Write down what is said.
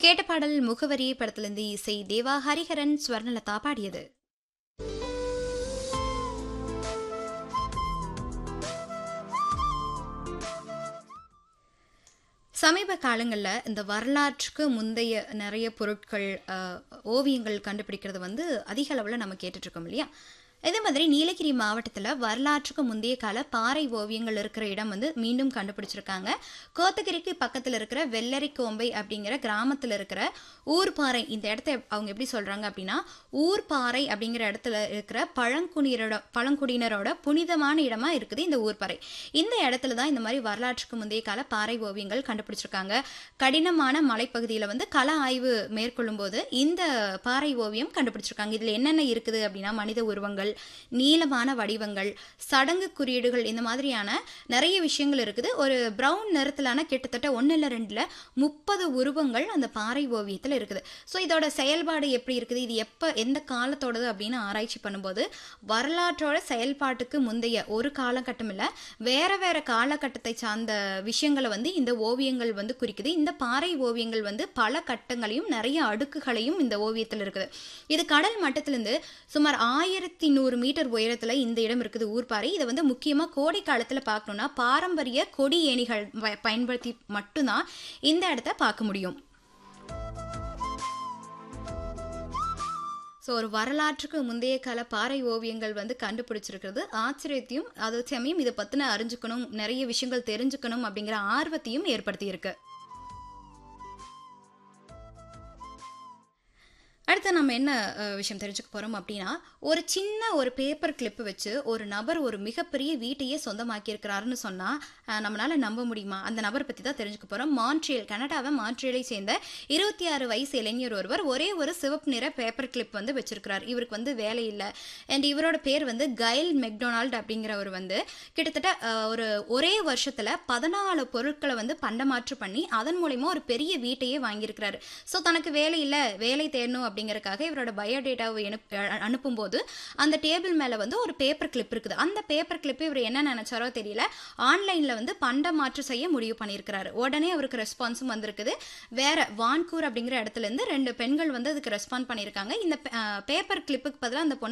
கேட்ட பாடல் முகவரி படத்திலிருந்து இசை தேவா ஹரிஹரன் ஸ்வர்ணலதா பாடியது சமீப காலங்களில் இந்த வரலாற்றுக்கு முந்தைய நிறைய பொருட்கள் அஹ், ஓவியங்கள் கண்டுபிடிக்கிறது வந்து அதிக அளவில் நம்ம கேட்டுட்ருக்கோம் இல்லையா இதே மாதிரி நீலகிரி மாவட்டத்தில் வரலாற்றுக்கு முந்தைய கால பாறை ஓவியங்கள் இருக்கிற இடம் வந்து மீண்டும் கண்டுபிடிச்சிருக்காங்க கோத்தகிரிக்கு பக்கத்தில் இருக்கிற வெள்ளரிக்கோம்பை அப்படிங்கிற கிராமத்தில் இருக்கிற ஊர்பாறை இந்த இடத்த அவங்க எப்படி சொல்கிறாங்க அப்படின்னா ஊர்பாறை அப்படிங்கிற இடத்துல இருக்கிற பழங்குடியினரோட பழங்குடியினரோட புனிதமான இடமா இருக்குது இந்த ஊர்பாறை இந்த இடத்துல தான் இந்த மாதிரி வரலாற்றுக்கு முந்தைய கால பாறை ஓவியங்கள் கண்டுபிடிச்சிருக்காங்க கடினமான மலைப்பகுதியில் வந்து கள ஆய்வு மேற்கொள்ளும் போது இந்த பாறை ஓவியம் கண்டுபிடிச்சிருக்காங்க இதில் என்னென்ன இருக்குது அப்படின்னா மனித உருவங்கள் நீளமான வடிவங்கள் சடங்கு குறியீடுகள் இந்த மாதிரியான நிறைய விஷயங்கள் இருக்குது ஒரு பிரவுன் நிறத்திலான கிட்டத்தட்ட ஒன்று இல்லை ரெண்டில் முப்பது உருவங்கள் அந்த பாறை ஓவியத்தில் இருக்குது ஸோ இதோட செயல்பாடு எப்படி இருக்குது இது எப்போ எந்த காலத்தோடது அப்படின்னு ஆராய்ச்சி பண்ணும்போது வரலாற்றோட செயல்பாட்டுக்கு முந்தைய ஒரு காலகட்டம் இல்லை வேற வேற காலகட்டத்தை சார்ந்த விஷயங்களை வந்து இந்த ஓவியங்கள் வந்து குறிக்குது இந்த பாறை ஓவியங்கள் வந்து பல கட்டங்களையும் நிறைய அடுக்குகளையும் இந்த ஓவியத்தில் இருக்குது இது கடல் மட்டத்திலிருந்து சுமார் ஆயிரத்தி நூறு மீட்டர் உயரத்தில் இந்த இடம் இருக்குது ஊர்பாறை இதை வந்து முக்கியமாக கோடை காலத்தில் பார்க்கணுன்னா பாரம்பரிய கொடி ஏணிகள் ப- பயன்படுத்தி மட்டும்தான் இந்த இடத்த பார்க்க முடியும் ஸோ ஒரு வரலாற்றுக்கு முந்தைய கால பாறை ஓவியங்கள் வந்து கண்டுபிடிச்சிருக்கிறது ஆச்சரியத்தையும் அது சமயம் இதை பற்றின அறிஞ்சுக்கணும் நிறைய விஷயங்கள் தெரிஞ்சுக்கணும் அப்படிங்கிற ஆர்வத்தையும் ஏற்படுத்தியிருக்கு அடுத்து நம்ம என்ன அஹ், விஷயம் தெரிஞ்சுக்க போகிறோம் அப்படின்னா ஒரு சின்ன ஒரு பேப்பர் கிளிப் வச்சு ஒரு நபர் ஒரு மிகப்பெரிய வீட்டையே சொந்தமாக்கியிருக்கிறாருன்னு சொன்னால் நம்மளால் நம்ப முடியுமா அந்த நபரை பற்றி தான் தெரிஞ்சுக்க போகிறோம் மான்ட்ரியல் கனடாவை மான்ட்ரியலை சேர்ந்த இருபத்தி ஆறு வயசு இளைஞர் ஒருவர் ஒரே ஒரு சிவப்பு நிற பேப்பர் கிளிப் வந்து வச்சிருக்கிறார் இவருக்கு வந்து வேலை இல்லை அண்ட் இவரோட பேர் வந்து கைல் மெக்டொனால்ட் அப்படிங்கிறவர் வந்து கிட்டத்தட்ட அஹ், ஒரு ஒரே வருஷத்தில் பதினாலு பொருட்களை வந்து பண்டமாற்று பண்ணி அதன் மூலயமா ஒரு பெரிய வீட்டையே வாங்கியிருக்கிறாரு ஸோ தனக்கு வேலை இல்லை வேலை தேடணும் அப்படிங்கறக்காக இவரோட பயோடேட்டாவை அனுப் அ- அனுப்பும்போது அந்த டேபிள் மேலே வந்து ஒரு பேப்பர் கிளிப் இருக்குது அந்த பேப்பர் கிளிப் இவர் என்ன நினைச்சாரோ தெரியல ஆன்லைனில் வந்து பண்ட மாற்று செய்ய முடிவு பண்ணியிருக்கிறாரு உடனே அவருக்கு ரெஸ்பான்ஸும் வந்திருக்குது வேற வான்கூர் அப்படிங்கிற இடத்துல இருந்து ரெண்டு பெண்கள் வந்து அதுக்கு ரெஸ்பாண்ட் பண்ணியிருக்காங்க இந்த பேப்பர் கிளிப்புக்கு பதிலாக அந்த பொண்ணு